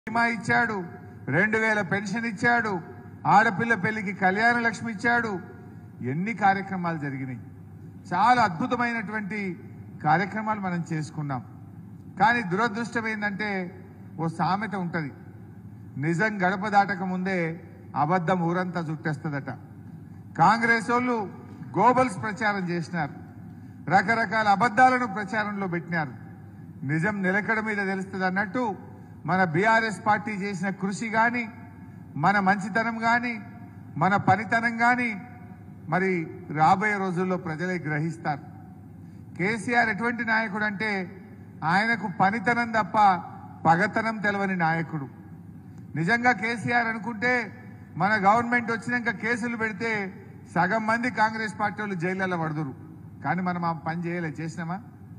బీమా ఇచ్చాడు రెండు వేల పెన్షన్ ఇచ్చాడు ఆడపిల్ల పెళ్లికి కళ్యాణ లక్ష్మి ఇచ్చాడు ఎన్ని కార్యక్రమాలు జరిగినాయి చాలా అద్భుతమైనటువంటి కార్యక్రమాలు మనం చేసుకున్నాం కానీ దురదృష్టం ఏంటంటే ఓ సామెత ఉంటుంది నిజం గడప దాటక ముందే అబద్ధం ఊరంతా చుట్టేస్తుందట కాంగ్రెస్ వాళ్ళు గోబల్స్ ప్రచారం చేసినారు రకరకాల అబద్ధాలను ప్రచారంలో పెట్టినారు నిజం నిలకడ మీద తెలుస్తుంది అన్నట్టు మన బీఆర్ఎస్ పార్టీ చేసిన కృషి కానీ మన మంచితనం కానీ మన పనితనం కానీ మరి రాబోయే రోజుల్లో ప్రజలే గ్రహిస్తారు కేసీఆర్ ఎటువంటి నాయకుడు అంటే ఆయనకు పనితనం తప్ప పగతనం తెలవని నాయకుడు నిజంగా కేసీఆర్ అనుకుంటే మన గవర్నమెంట్ వచ్చినాక కేసులు పెడితే సగం మంది కాంగ్రెస్ పార్టీ వాళ్ళు జైళ్ళలో పడుదురు కానీ మనం ఆ పని చేయలే చేసినామా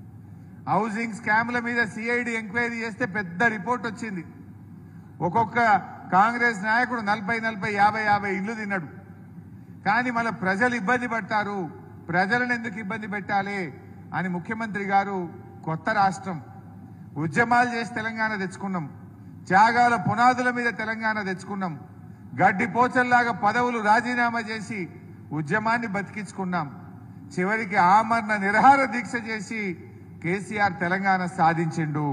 హౌసింగ్ స్కామ్ల మీద సిఐడి ఎంక్వైరీ చేస్తే పెద్ద రిపోర్ట్ వచ్చింది ఒక్కొక్క కాంగ్రెస్ నాయకుడు నలభై నలభై యాభై యాభై ఇల్లు తిన్నాడు కానీ మన ప్రజలు ఇబ్బంది పడతారు ప్రజలను ఎందుకు ఇబ్బంది పెట్టాలి అని ముఖ్యమంత్రి గారు కొత్త రాష్ట్రం ఉద్యమాలు చేసి తెలంగాణ తెచ్చుకున్నాం త్యాగాల పునాదుల మీద తెలంగాణ తెచ్చుకున్నాం గడ్డి పోచల్లాగా పదవులు రాజీనామా చేసి ఉద్యమాన్ని బతికించుకున్నాం చివరికి ఆమరణ నిరహార దీక్ష చేసి కేసీఆర్ తెలంగాణ సాధించిండు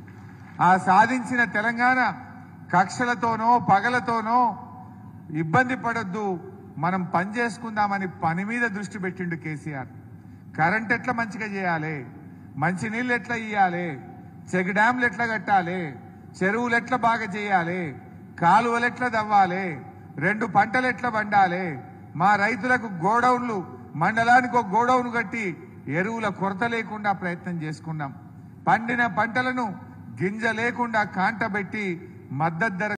ఆ సాధించిన తెలంగాణ కక్షలతోనో పగలతోనో ఇబ్బంది పడొద్దు మనం పని చేసుకుందామని పని మీద దృష్టి పెట్టిండు కేసీఆర్ కరెంట్ ఎట్లా మంచిగా చేయాలి మంచినీళ్ళు ఎట్లా ఇయ్యాలి చెక్ డ్యాంలు ఎట్లా కట్టాలి చెరువులు ఎట్లా బాగా చేయాలి కాలువలు ఎట్లా దవ్వాలి రెండు పంటలు ఎట్లా పండాలి మా రైతులకు గోడౌన్లు మండలానికి ఒక గోడౌన్ కట్టి ఎరువుల కొరత లేకుండా ప్రయత్నం చేసుకున్నాం పండిన పంటలను గింజ లేకుండా కాంటబెట్టి మద్దతు ధర